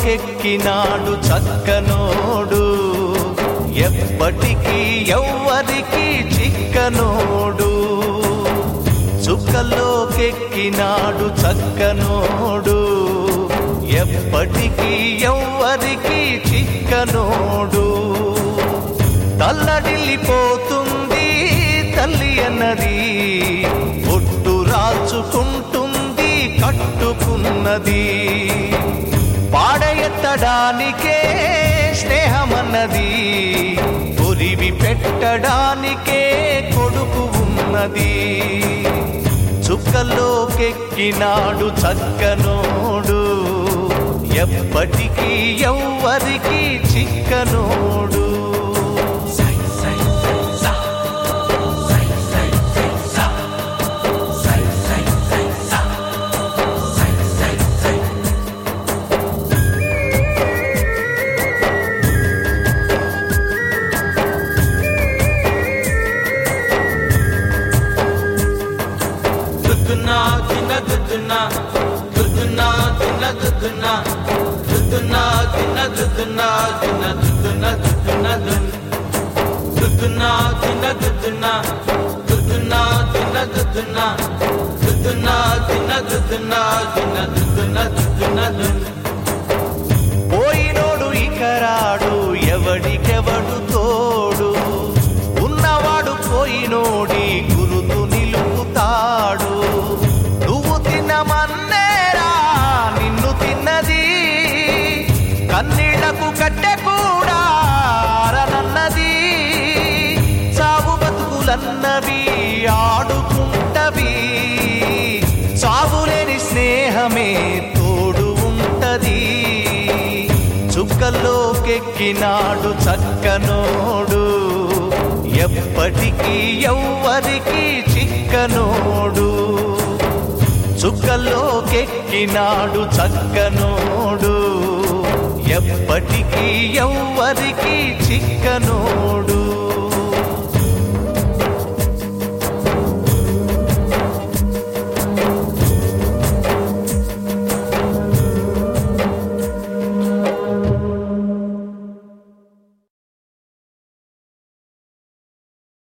చుక్కల్లోకెక్కినాడు చక్కనోడు ఎప్పటికీ ఎవ్వరికి చిక్కనోడు చుక్కల్లోకెక్కినాడు చక్కనోడు ఎప్పటికీ ఎవ్వరికి చిక్కనోడు తల్లడిల్లిపోతుంది తల్లి అన్నది ఒట్టు రాచుకుంటుంది కట్టుకున్నది పాడెత్తడానికే స్నేహమన్నది కొరివి పెట్టడానికే కొడుకు ఉన్నది చుక్కల్లోకెక్కినాడు చక్కనోడు ఎప్పటికీ ఎవ్వరికి చిక్కనోడు దుద్దునా తిన్న దుద్దునా దుద్దునా తిన్న దుద్దునా దుద్దునా తిన్న దుద్దునా తిన్న దుద్దునా దుద్దునా దుద్దునా తిన్న దుద్దునా దుద్దునా తిన్న దుద్దునా దుద్దునా తిన్న దుద్దునా తిన్న దుద్దునా దుద్దునా పోయినోడు ఇకరాడు ఎవడికెవడు తోడు ఉన్నవాడు పోయినోడి గురుతు నిలుపుతాడు నువ్వు తినమన్నేరా నిన్ను తిన్నది కన్నీళ్లకు కట్టె కూడా ఆరనన్నది సాగు బతుకులన్నవి ఆడుకుంటవి సాగులేని స్నేహమే తోడు ఉంటది చుక్కల్లోకెక్కినాడు చక్కనోడు ఎప్పటికీ ఎవ్వరికి చిక్కనోడు చుక్కల్లోకెక్కినాడు చక్కనోడు ఎప్పటికీ ఎవ్వరికి చిక్కనోడు